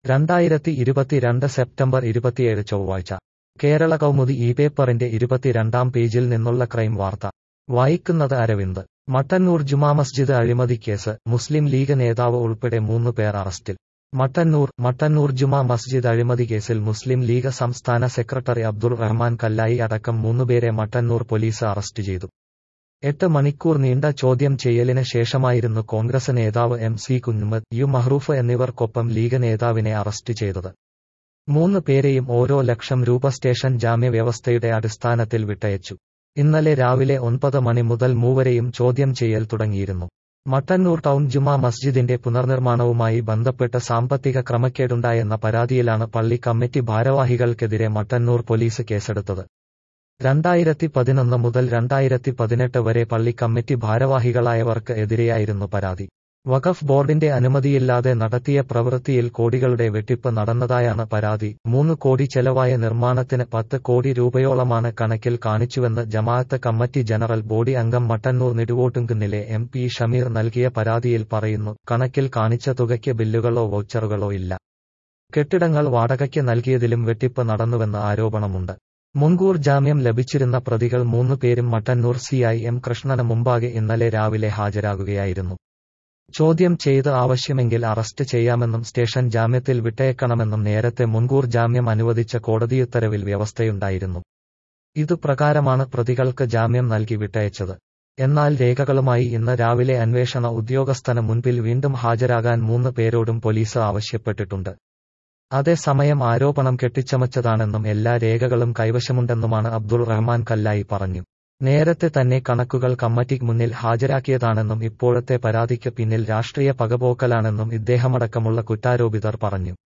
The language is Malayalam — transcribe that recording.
രണ്ടായിരത്തി ഇരുപത്തിരണ്ട് സെപ്റ്റംബർ ഇരുപത്തിയേഴ് ചൊവ്വാഴ്ച കേരള കൗമുദി ഈ പേപ്പറിന്റെ ഇരുപത്തിരണ്ടാം പേജിൽ നിന്നുള്ള ക്രൈം വാർത്ത വായിക്കുന്നത് അരവിന്ദ് മട്ടന്നൂർ ജുമാ മസ്ജിദ് അഴിമതിക്കേസ് മുസ്ലിം ലീഗ് നേതാവ് ഉൾപ്പെടെ മൂന്ന് പേർ അറസ്റ്റിൽ മട്ടന്നൂർ മട്ടന്നൂർ ജുമാ മസ്ജിദ് അഴിമതി കേസിൽ മുസ്ലിം ലീഗ് സംസ്ഥാന സെക്രട്ടറി അബ്ദുൾ റഹ്മാൻ കല്ലായി അടക്കം മൂന്നുപേരെ മട്ടന്നൂർ പോലീസ് അറസ്റ്റ് ചെയ്തു എട്ട് മണിക്കൂർ നീണ്ട ചോദ്യം ചെയ്യലിന് ശേഷമായിരുന്നു കോൺഗ്രസ് നേതാവ് M C Kunjumath U Mahroof എന്നിവർക്കൊപ്പം ലീഗ് നേതാവിനെ അറസ്റ്റ് ചെയ്തത് മൂന്ന് പേരെയും ഓരോ ലക്ഷം രൂപ സ്റ്റേഷൻ ജാമ്യ വ്യവസ്ഥയുടെ അടിസ്ഥാനത്തിൽ വിട്ടയച്ചു ഇന്നലെ രാവിലെ ഒൻപത് മണി മുതൽ മൂവരെയും ചോദ്യം ചെയ്യൽ തുടങ്ങിയിരുന്നു മട്ടന്നൂർ ടൗൺ ജുമാ മസ്ജിദിന്റെ പുനർനിർമ്മാണവുമായി ബന്ധപ്പെട്ട് സാമ്പത്തിക ക്രമക്കേടുണ്ടായെന്ന പരാതിയിലാണ് പള്ളി കമ്മിറ്റി ഭാരവാഹികൾക്കെതിരെ മട്ടന്നൂർ പോലീസ് കേസെടുത്തത് രണ്ടായിരത്തി പതിനൊന്ന് മുതൽ രണ്ടായിരത്തി പതിനെട്ട് വരെ പള്ളി കമ്മിറ്റി ഭാരവാഹികളായവർക്ക് എതിരെയായിരുന്നു പരാതി വഖഫ് ബോർഡിന്റെ അനുമതിയില്ലാതെ നടത്തിയ പ്രവൃത്തിയിൽ കോടികളുടെ വെട്ടിപ്പ് നടന്നതായാണ് പരാതി മൂന്ന് കോടി ചെലവായ നിർമ്മാണത്തിന് പത്ത് കോടി രൂപയോളമാണ് കണക്കിൽ കാണിച്ചുവെന്ന് ജമാഅത്ത് കമ്മിറ്റി ജനറൽ ബോഡി അംഗം മട്ടന്നൂർ നെടുവോട്ടുംകുന്നിലെ എം പി ഷമീർ നൽകിയ പരാതിയിൽ പറയുന്നു കണക്കിൽ കാണിച്ച തുകയ്ക്ക് ബില്ലുകളോ വൗച്ചറുകളോ ഇല്ല കെട്ടിടങ്ങൾ വാടകയ്ക്ക് നൽകിയതിലും വെട്ടിപ്പ് നടന്നുവെന്ന് ആരോപണമുണ്ട് മുൻകൂർ ജാമ്യം ലഭിച്ചിരുന്ന പ്രതികൾ മൂന്ന് പേരും മട്ടന്നൂർ സിഐ എം കൃഷ്ണന് മുമ്പാകെ ഇന്നലെ രാവിലെ ഹാജരാകുകയായിരുന്നു ചോദ്യം ചെയ്ത് ആവശ്യമെങ്കിൽ അറസ്റ്റ് ചെയ്യാമെന്നും സ്റ്റേഷൻ ജാമ്യത്തിൽ വിട്ടയക്കണമെന്നും നേരത്തെ മുൻകൂർ ജാമ്യം അനുവദിച്ച കോടതിയുത്തരവിൽ വ്യവസ്ഥയുണ്ടായിരുന്നു ഇതുപ്രകാരമാണ് പ്രതികൾക്ക് ജാമ്യം നൽകി വിട്ടയച്ചത് എന്നാൽ രേഖകളുമായി ഇന്ന് രാവിലെ അന്വേഷണ ഉദ്യോഗസ്ഥന് മുൻപിൽ വീണ്ടും ഹാജരാകാൻ മൂന്ന് പേരോടും പോലീസ് ആവശ്യപ്പെട്ടിട്ടുണ്ട് അതേസമയം ആരോപണം കെട്ടിച്ചമച്ചതാണെന്നും എല്ലാ രേഖകളും കൈവശമുണ്ടെന്നുമാണ് അബ്ദുൾ റഹ്മാൻ കല്ലായി പറഞ്ഞു നേരത്തെ തന്നെ കണക്കുകൾ കമ്മിറ്റിക്ക് മുന്നിൽ ഹാജരാക്കിയതാണെന്നും ഇപ്പോഴത്തെ പരാതിക്ക് പിന്നിൽ രാഷ്ട്രീയ പകപോക്കലാണെന്നും ഇദ്ദേഹമടക്കമുള്ള കുറ്റാരോപിതർ പറഞ്ഞു